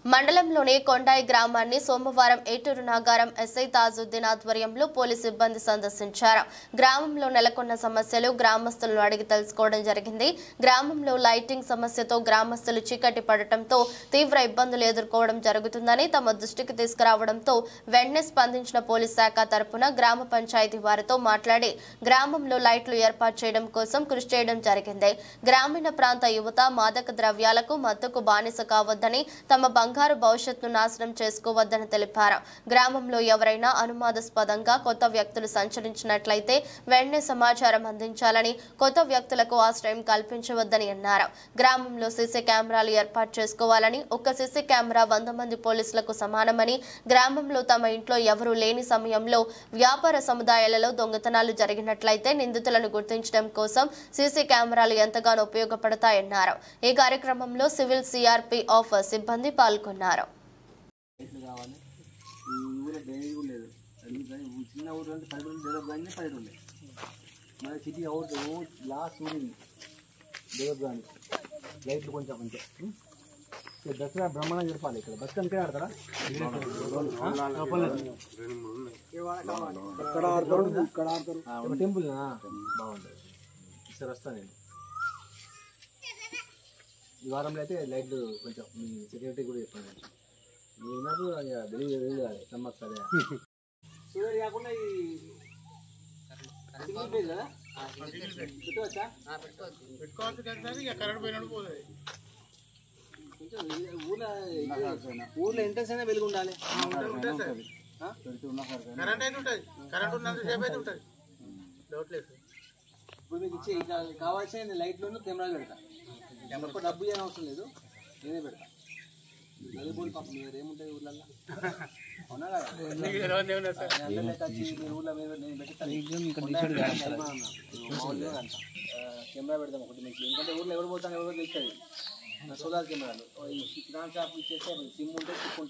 మండలంలోని కొండాయి గ్రామాన్ని సోమవారం ఏటూరు నాగారం ఎస్ఐ తాజుద్దీన్ ఆధ్వర్యంలో పోలీసు సిబ్బంది సందర్శించారు గ్రామంలో నెలకొన్న సమస్యలు గ్రామస్తులను అడిగి తెలుసుకోవడం జరిగింది గ్రామంలో లైటింగ్ సమస్యతో గ్రామస్తులు చీకటి పడటంతో తీవ్ర ఇబ్బందులు ఎదుర్కోవడం జరుగుతుందని తమ దృష్టికి తీసుకురావడంతో వెంటనే స్పందించిన పోలీస్ శాఖ తరపున గ్రామ పంచాయతీ వారితో మాట్లాడి గ్రామంలో లైట్లు ఏర్పాటు చేయడం కోసం కృషి చేయడం జరిగింది గ్రామీణ ప్రాంత యువత మాదక ద్రవ్యాలకు మత్తుకు బానిస కావద్దని తమ బంగారు భవిష్యత్తును నాశనం చేసుకోవద్దని తెలిపారు గ్రామంలో ఎవరైనా అనుమానాస్పదంగా కొత్త వ్యక్తులు సంచరించినట్లయితే వెంటనే సమాచారం అందించాలని కొత్త వ్యక్తులకు ఆశ్రయం కల్పించవద్దని అన్నారు గ్రామంలో సీసీ కెమెరాలు ఏర్పాటు చేసుకోవాలని ఒక్క సీసీ కెమెరా వంద మంది పోలీసులకు సమానమని గ్రామంలో తమ ఇంట్లో ఎవరూ లేని సమయంలో వ్యాపార సముదాయాలలో దొంగతనాలు జరిగినట్లయితే నిందితులను గుర్తించడం కోసం సీసీ కెమెరాలు ఎంతగానో ఉపయోగపడతాయన్నారు ఈ కార్యక్రమంలో సివిల్ సిఆర్పి ఆఫ్ సిబ్బంది పాల్గొన్నారు ఎట్లు కావాలి ఈ ఊళ్ళో డైరీ కూడా లేదు అందుకని ఊ- చిన్న ఊరు అంటే పది రోజులు డెవలప్ కానీ పది రోజులు మన సిటీ అవుట్ లాస్ట్ ఊరింది డెవలప్ కానీ లైట్లు కొంచెం కొంచెం ఉం? ఇక దసరా బ్రహ్మాండం జరపాలి ఇక్కడ బస్ ఇక్కడ ఆడతారా ఆ, పర్లేదు. ఇక్కడ ఆడతారు ఇక్కడ ఆడతారు టెంపుల్ బాగుంటుంది ఈసారి వస్తాను నేను ఈ వారంలో అయితే లైట్లు కొంచెం మీ సెక్యూరిటీ కూడా చెప్పాను నేను. మీ నాకు డెలివరీ వెళ్ళి కాదు నమ్మకం సరే సూర్యుడు కాకుండా ఈ సింగిల్ పేజ్ కదా పెట్టుకోవచ్చా కొంచెం ఈ ఊర్లో ఊర్లో ఎంట్రెన్స్ అయినా వెలుగు ఉండాలి ఆ? కరెంట్ అయితే ఉంటుంది కరెంట్ ఉన్నంతసేపు అయితే ఉంటుంది డౌట్ లేదు ఇప్పుడు మీకు ఇచ్చే ఇంకా కావాల్సిన లైట్లోనూ కెమెరాలు పెడతా ఎక్కువ డబ్బు చేయని అవసరం లేదు నేనే పెడతా అదే పోలి పాపం మీరు ఏముంటుంది ఊర్లలో అవునా కదా అందరి లెక్క వచ్చి మీ ఊర్లో మీరు నేను పెడతాను కెమెరా పెడతాం ఒకటి మంచి ఎందుకంటే ఊర్లో ఎవరు పోతాను ఎవరు తెలుస్తుంది సోలార్ కెమెరాలు ఈ కిరాణా షాప్ ఇచ్చేస్తే సిమ్ ఉంటే చిప్ ఉంటుంది